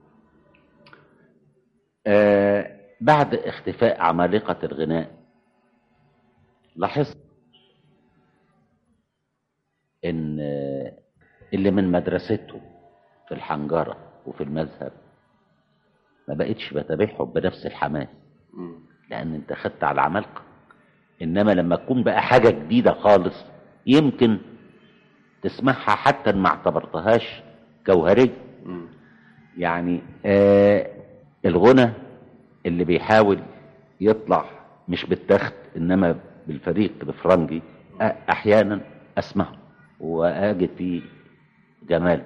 آه بعد اختفاء عمالقة الغناء لاحظت ان آه، اللي من مدرسته في الحنجرة وفي المذهب ما بقتش بتابعهم بنفس الحماس مم. لان انت خدت على العمالقة انما لما تكون بقى حاجة جديدة خالص يمكن تسمعها حتى إن ما اعتبرتهاش جوهرية مم. يعني آه الغنى اللي بيحاول يطلع مش بالتخت انما بالفريق الفرنجي آه احيانا اسمعه واجد فيه جمال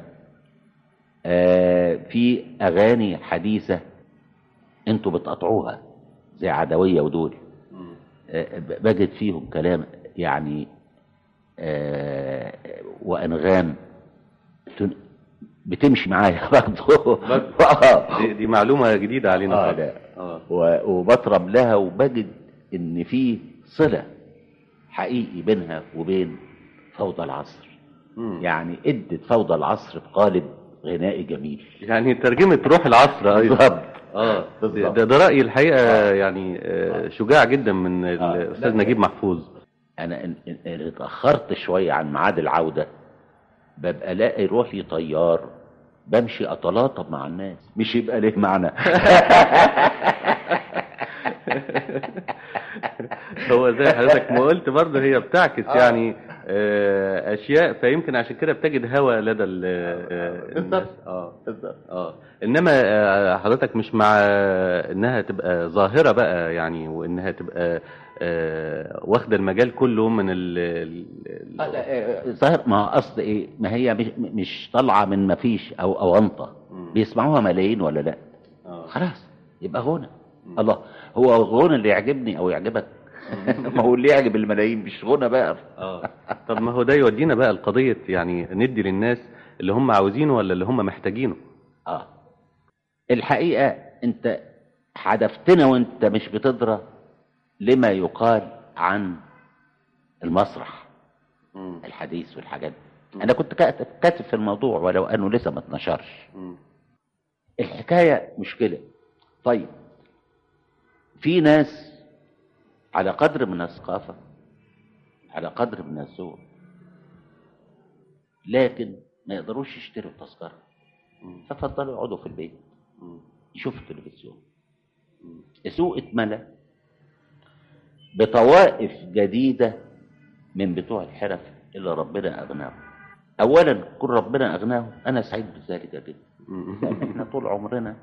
آه في اغاني حديثه انتوا بتقطعوها زي عدويه ودول مم. آه، بجد فيهم كلام يعني آه، وانغام تن- بتمشي معايا برضه آه. دي, دي معلومة جديدة علينا آه، خالص. لا. آه. و- وبطرب لها وبجد ان في صله حقيقي بينها وبين فوضى العصر مم. يعني ادت فوضى العصر بقالب غنائي جميل يعني ترجمة روح العصر أيضا بالظبط اه بالظبط. ده, ده رأيي الحقيقة يعني آه، شجاع جدا من آه. الأستاذ لا. نجيب محفوظ انا إن- إن- إن اتاخرت شويه عن ميعاد العوده ببقى الاقي روحي طيار بمشي اتلاطم مع الناس مش يبقى ليه معنى هو زي حضرتك ما قلت برضه هي بتعكس آه. يعني آه، اشياء فيمكن عشان كده بتجد هوى لدى ال- آه، الناس بالظبط. اه بالظبط. اه انما آه، حضرتك مش مع انها تبقى ظاهره بقى يعني وانها تبقى آه، واخده المجال كله من ال ال- آه، لا، آه، ظاهر ما هو اصل ايه ما هي مش, مش طالعه من ما فيش او اونطه مم. بيسمعوها ملايين ولا لا آه. خلاص يبقى غنى الله هو غنى اللي يعجبني او يعجبك ما هو اللي يعجب الملايين مش غنى بقى اه طب ما هو ده يودينا بقى القضيه يعني ندي للناس اللي هم عاوزينه ولا اللي هم محتاجينه اه الحقيقه انت حدفتنا وانت مش بتدرى لما يقال عن المسرح مم. الحديث والحاجات دي انا كنت كاتب كاتب في الموضوع ولو انه لسه ما اتنشرش مم. الحكايه مشكله طيب في ناس على قدر من الثقافه على قدر من الذوق لكن ما يقدروش يشتروا تذكره مم. ففضلوا يقعدوا في البيت مم. يشوفوا التلفزيون مم. السوق اتملى بطوائف جديدة من بتوع الحرف اللي ربنا أغناهم أولا كل ربنا أغناهم أنا سعيد بذلك جدا مم. لأن احنا طول عمرنا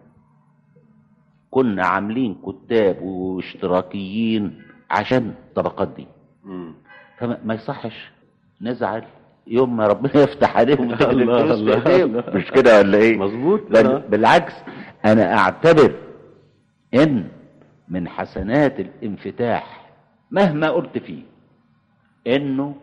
كنا عاملين كتاب واشتراكيين عشان الطبقات دي مم. فما ما يصحش نزعل يوم ما ربنا يفتح عليهم وتغلب الله، الفلوس الله، في ايديهم الله. مش كده ولا ايه مظبوط بل آه. بالعكس انا اعتبر ان من حسنات الانفتاح مهما قلت فيه انه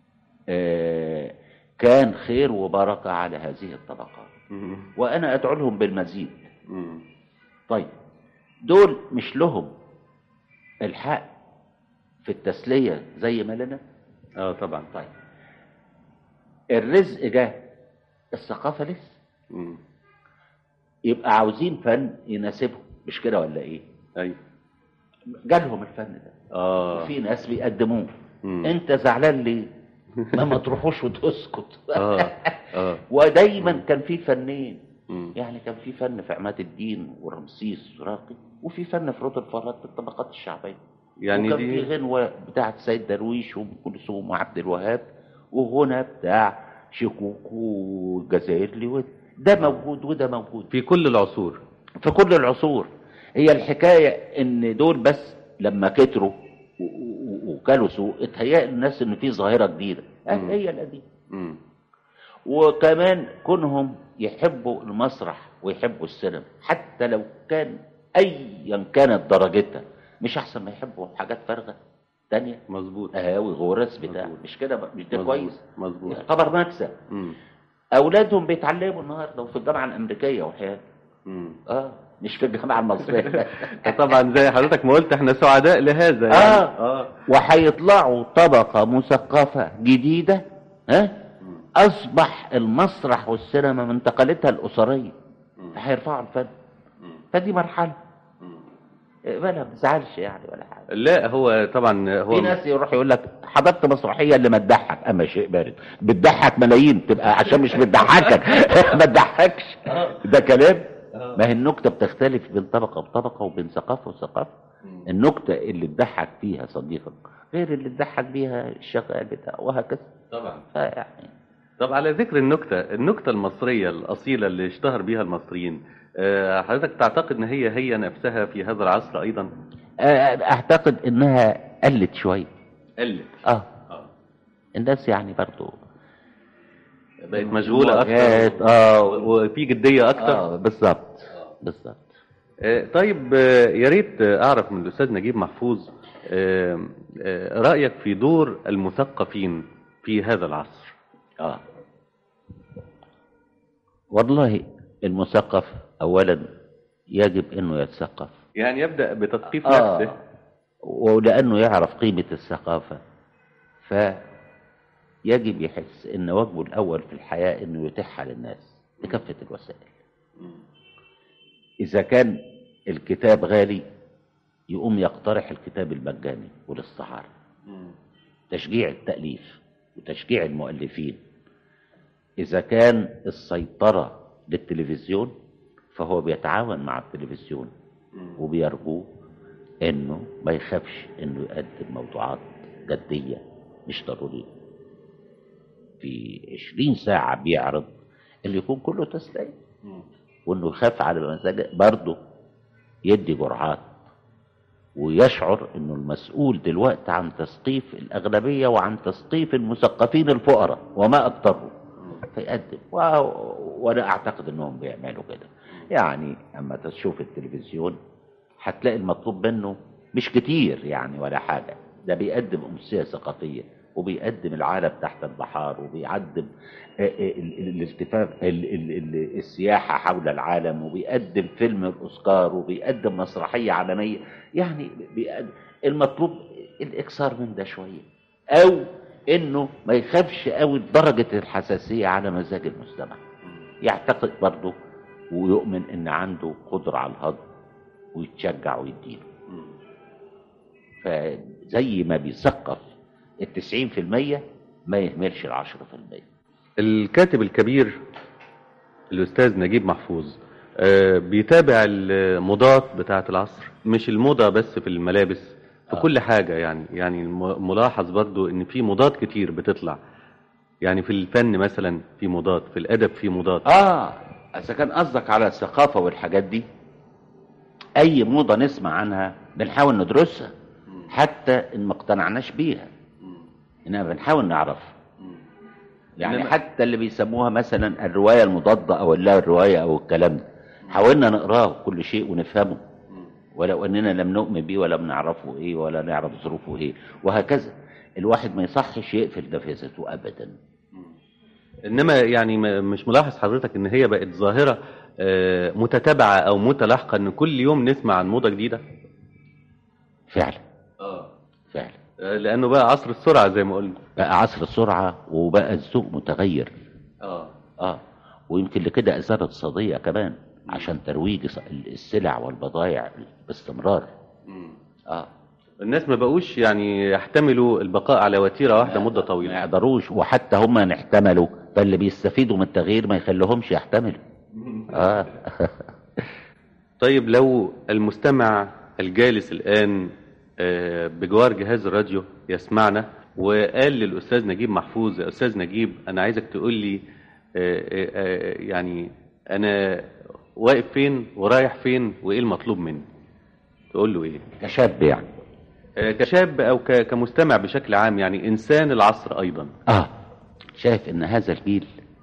آه كان خير وبركة على هذه الطبقات مم. وانا ادعو لهم بالمزيد مم. طيب دول مش لهم الحق في التسلية زي ما لنا اه طبعا طيب الرزق جه الثقافة لسه مم. يبقى عاوزين فن يناسبهم مش كده ولا ايه ايوه جالهم الفن ده اه وفي ناس بيقدموه مم. انت زعلان ليه ما ما تروحوش وتسكت اه اه ودايما كان في فنين مم. يعني كان في فن في عماد الدين ورمسيس وراقي وفي فن في رود الفرات الطبقات الشعبيه يعني وكان في دي غنوه بتاعت سيد درويش وام كلثوم وعبد الوهاب وغنى بتاع شكوكو والجزائري وده ده موجود وده موجود في كل العصور في كل العصور هي الحكاية ان دول بس لما كتروا و- و- وكانوا سوء اتهيأ الناس ان في ظاهرة جديدة آه، مم. هي القديمة مم. وكمان كونهم يحبوا المسرح ويحبوا السينما حتى لو كان ايا كانت درجتها مش احسن ما يحبوا حاجات فارغة تانية مظبوط قهاوي غرس بتاع مظبوط. مش كده بقى- مش ده مظبوط. كويس مظبوط يعتبر مكسب مم. اولادهم بيتعلموا النهارده وفي الجامعه الامريكيه وحياه مم. اه مش في الجامعه المصريه طبعا زي حضرتك ما قلت احنا سعداء لهذا يعني. آه. اه وهيطلعوا طبقة مثقفة جديدة ها مم. أصبح المسرح والسينما من تقاليدها الأسرية مم. هيرفعوا الفن مم. فدي مرحلة مم. إيه، ما بتزعلش يعني ولا حاجة لا هو طبعا هو في ناس يروح يقول لك حضرت مسرحية اللي ما تضحك أما شيء بارد بتضحك ملايين تبقى عشان مش بتضحكك ما تضحكش ده كلام ما هي النكتة بتختلف بين طبقة وطبقة وبين ثقافة وثقافة مم. النكتة اللي تضحك فيها صديقك غير اللي تضحك بيها الشغال بتاعه وهكذا طبعا فيعني طب على ذكر النكتة النكتة المصرية الأصيلة اللي اشتهر بها المصريين آه، حضرتك تعتقد ان هي هي نفسها في هذا العصر ايضا آه، اعتقد انها قلت شوية قلت اه اه الناس يعني برضو بقت مشغولة مواجهات، اكتر اه وفي جدية اكتر اه بالظبط بالظبط آه، طيب آه، يا ريت آه، اعرف من الاستاذ نجيب محفوظ آه، آه، رايك في دور المثقفين في هذا العصر اه والله المثقف اولا يجب انه يتثقف يعني يبدا بتثقيف آه. نفسه ولانه يعرف قيمة الثقافة فيجب يحس ان واجبه الاول في الحياة انه يتيحها للناس بكافة الوسائل مم. إذا كان الكتاب غالي يقوم يقترح الكتاب المجاني والاستعارة مم. تشجيع التأليف وتشجيع المؤلفين إذا كان السيطرة للتلفزيون فهو بيتعاون مع التلفزيون مم. وبيرجوه إنه ما يخافش إنه يقدم موضوعات جدية مش ضرورية في عشرين ساعة بيعرض اللي يكون كله تسلية مم. وانه يخاف على المساجد برضه يدي جرعات ويشعر انه المسؤول دلوقتي عن تثقيف الاغلبيه وعن تثقيف المثقفين الفقراء وما اكثرهم فيقدم و... وانا اعتقد انهم بيعملوا كده يعني اما تشوف التلفزيون هتلاقي المطلوب منه مش كتير يعني ولا حاجه ده بيقدم امسيه ثقافيه وبيقدم العالم تحت البحار وبيقدم آه، آه، ال- ال- الالتفاف ال- ال- ال- السياحة حول العالم وبيقدم فيلم الأوسكار وبيقدم مسرحية عالمية يعني بيقدم المطلوب الإكثار من ده شوية أو إنه ما يخافش قوي درجة الحساسية على مزاج المستمع يعتقد برضه ويؤمن إن عنده قدرة على الهضم ويتشجع ويديله فزي ما بيثقف التسعين في المية ما يهملش العشرة في المية الكاتب الكبير الأستاذ نجيب محفوظ آه، بيتابع الموضات بتاعة العصر مش الموضة بس في الملابس في آه. كل حاجة يعني يعني الم- ملاحظ برضو ان في موضات كتير بتطلع يعني في الفن مثلا في موضات في الأدب في موضات اه اذا كان قصدك على الثقافة والحاجات دي اي موضة نسمع عنها بنحاول ندرسها حتى ان ما اقتنعناش بيها انما بنحاول نعرفها يعني إنما- حتى اللي بيسموها مثلا الرواية المضادة او اللا الرواية او الكلام ده حاولنا نقراه كل شيء ونفهمه ولو اننا لم نؤمن بيه ولا بنعرفه ايه ولا نعرف ظروفه ايه وهكذا الواحد ما يصحش يقفل نفسته ابدا انما يعني م- مش ملاحظ حضرتك ان هي بقت ظاهرة آه، متتابعة او متلاحقة ان كل يوم نسمع عن موضة جديدة فعلا اه فعلا لانه بقى عصر السرعة زي ما قلنا بقى عصر السرعة وبقى السوق متغير اه اه ويمكن لكده إثارة اقتصادية كمان عشان ترويج السلع والبضائع باستمرار اه الناس ما بقوش يعني يحتملوا البقاء على وتيرة واحدة مدة ما طويلة يقدروش وحتى هم نحتملوا فاللي بيستفيدوا من التغيير ما يخليهمش يحتملوا اه طيب لو المستمع الجالس الآن آه، بجوار جهاز الراديو يسمعنا وقال للأستاذ نجيب محفوظ يا أستاذ نجيب أنا عايزك تقول لي آه، آه، آه، يعني أنا واقف فين ورايح فين وإيه المطلوب مني تقول له إيه كشاب يعني آه، كشاب أو ك- كمستمع بشكل عام يعني إنسان العصر أيضا اه شايف ان هذا الجيل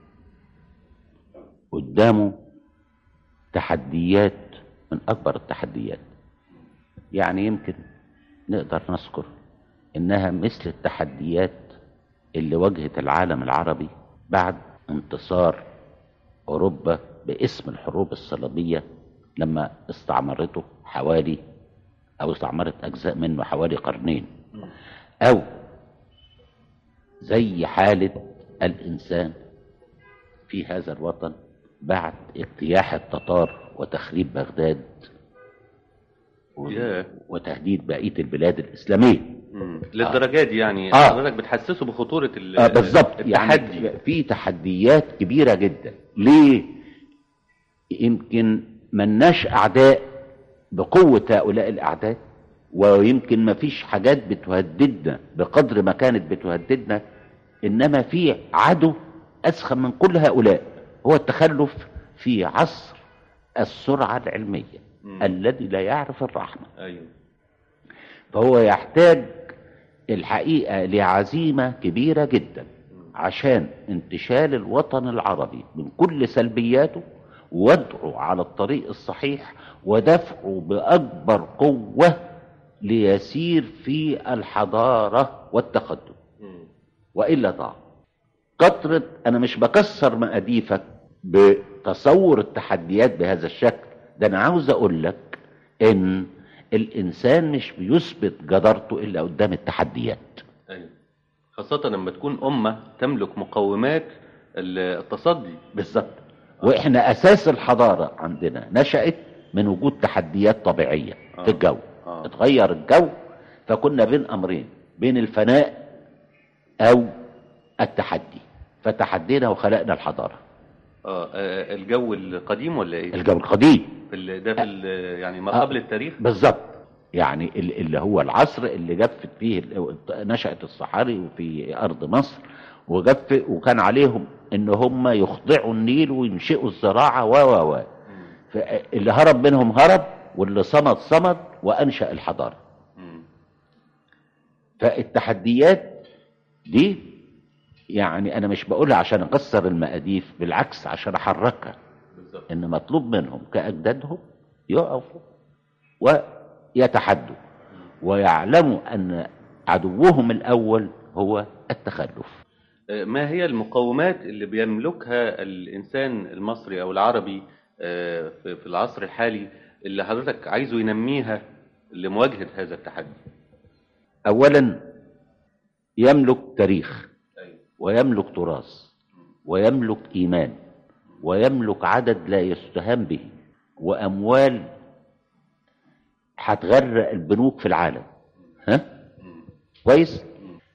قدامه تحديات من اكبر التحديات يعني يمكن نقدر نذكر انها مثل التحديات اللي واجهت العالم العربي بعد انتصار اوروبا باسم الحروب الصليبيه لما استعمرته حوالي او استعمرت اجزاء منه حوالي قرنين او زي حالة الإنسان في هذا الوطن بعد اجتياح التتار وتخريب بغداد و- ياه. وتهديد بقية البلاد الإسلامية مم. للدرجة دي يعني آه. حضرتك بتحسسه بخطورة ال- آه بالظبط التحدي يعني في تحديات كبيرة جدا ليه يمكن مناش أعداء بقوة هؤلاء الأعداء ويمكن ما فيش حاجات بتهددنا بقدر ما كانت بتهددنا إنما في عدو أسخن من كل هؤلاء هو التخلف في عصر السرعة العلمية مم. الذي لا يعرف الرحمة أيوه فهو يحتاج الحقيقة لعزيمة كبيرة جدا عشان انتشال الوطن العربي من كل سلبياته وادعه على الطريق الصحيح ودفعه بأكبر قوة ليسير في الحضارة والتقدم مم. وإلا ضاع كترة أنا مش بكسر مقاديفك بتصور التحديات بهذا الشكل ده أنا عاوز أقول لك إن الإنسان مش بيثبت جدارته إلا قدام التحديات أيوة. خاصة لما تكون أمة تملك مقومات ال- التصدي بالظبط وإحنا أساس الحضارة عندنا نشأت من وجود تحديات طبيعية آه. في الجو آه. اتغير الجو فكنا بين أمرين بين الفناء أو التحدي فتحدينا وخلقنا الحضارة آه آه، الجو القديم ولا إيه؟ الجو القديم في ال- ده في ال- يعني ما قبل التاريخ؟ بالظبط يعني ال- اللي هو العصر اللي جفت فيه ال- نشأت الصحاري وفي أرض مصر وجف وكان عليهم إن هم يخضعوا النيل وينشئوا الزراعة و و و اللي هرب منهم هرب واللي صمد صمد وأنشأ الحضارة مم. فالتحديات دي يعني أنا مش بقولها عشان أكسر المقاديف بالعكس عشان أحركها بالظبط ان مطلوب منهم كاجدادهم يقفوا ويتحدوا ويعلموا ان عدوهم الاول هو التخلف ما هي المقومات اللي بيملكها الإنسان المصري أو العربي آه، في في العصر الحالي اللي حضرتك عايزه ينميها لمواجهة هذا التحدي اولا يملك تاريخ أيوة. ويملك تراث ويملك ايمان ويملك عدد لا يستهان به واموال هتغرق البنوك في العالم ها كويس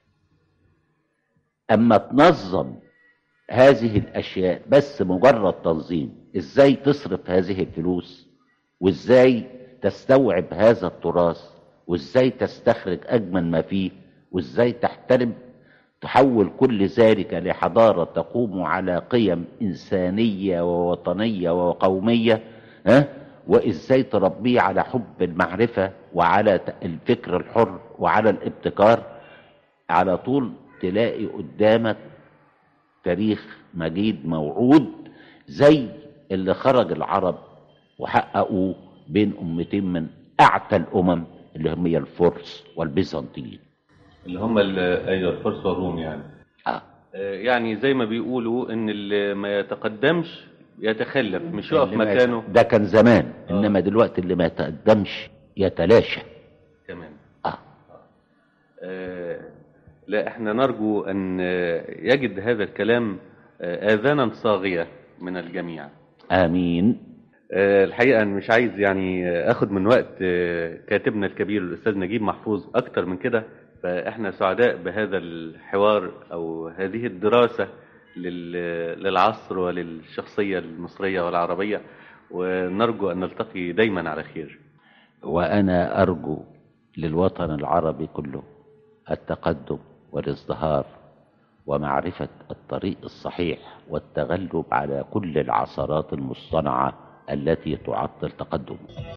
اما تنظم هذه الاشياء بس مجرد تنظيم ازاي تصرف هذه الفلوس وازاي تستوعب هذا التراث وازاي تستخرج اجمل ما فيه وازاي تحترم تحول كل ذلك لحضارة تقوم على قيم إنسانية ووطنية وقومية ها وإزاي تربيه على حب المعرفة وعلى ت- الفكر الحر وعلى الابتكار على طول تلاقي قدامك تاريخ مجيد موعود زي اللي خرج العرب وحققوه بين أمتين من أعتى الأمم اللي هم هي الفرس والبيزنطيين اللي هم ال- أيوة الفرس والروم يعني آه. آه، يعني زي ما بيقولوا إن اللي ما يتقدمش يتخلف مش يقف اللي ما يت- مكانه ده كان زمان آه. انما دلوقتي اللي ما يتقدمش يتلاشى كمان اه آه، لا احنا نرجو ان آه، يجد هذا الكلام آه، اذانا صاغيه من الجميع امين آه، الحقيقه أنا مش عايز يعني آه، اخد من وقت آه، كاتبنا الكبير الاستاذ نجيب محفوظ اكتر من كده فاحنا سعداء بهذا الحوار او هذه الدراسه لل- للعصر وللشخصيه المصريه والعربيه ونرجو ان نلتقي دايما على خير وانا ارجو للوطن العربي كله التقدم والازدهار ومعرفة الطريق الصحيح والتغلب على كل العثرات المصطنعة التي تعطل تقدمه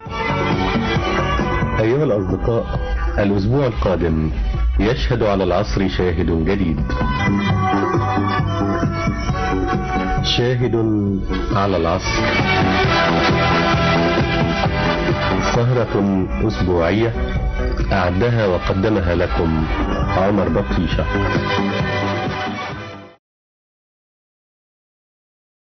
أيها الأصدقاء الأسبوع القادم يشهد على العصر شاهد جديد شاهد على العصر سهرة أسبوعية أعدها وقدمها لكم عمر بطيشة